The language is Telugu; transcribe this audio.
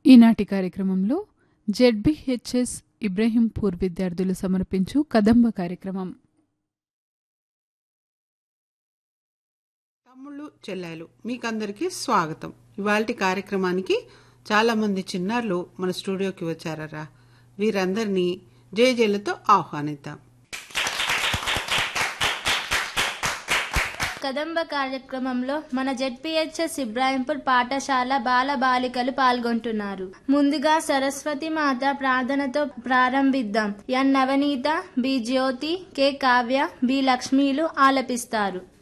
ఈనాటి కార్యక్రమంలో జెడ్బిహెచ్ఎస్ ఇబ్రహీంపూర్ విద్యార్థులు సమర్పించు కదంబ కార్యక్రమం తమ్ముళ్ళు చెల్లెలు మీకందరికీ స్వాగతం ఇవాల్టి కార్యక్రమానికి చాలా మంది చిన్నారులు మన స్టూడియోకి వచ్చారరా వీరందరినీ జయజయలతో ఆహ్వానిద్దాం కదంబ కార్యక్రమంలో మన జెడ్పీహెచ్ఎస్ ఇబ్రాహింపూర్ పాఠశాల బాల బాలికలు పాల్గొంటున్నారు ముందుగా సరస్వతి మాత ప్రార్థనతో ప్రారంభిద్దాం N Navaneetha B Jyothi K Kavya B లక్ష్మీలు ఆలపిస్తారు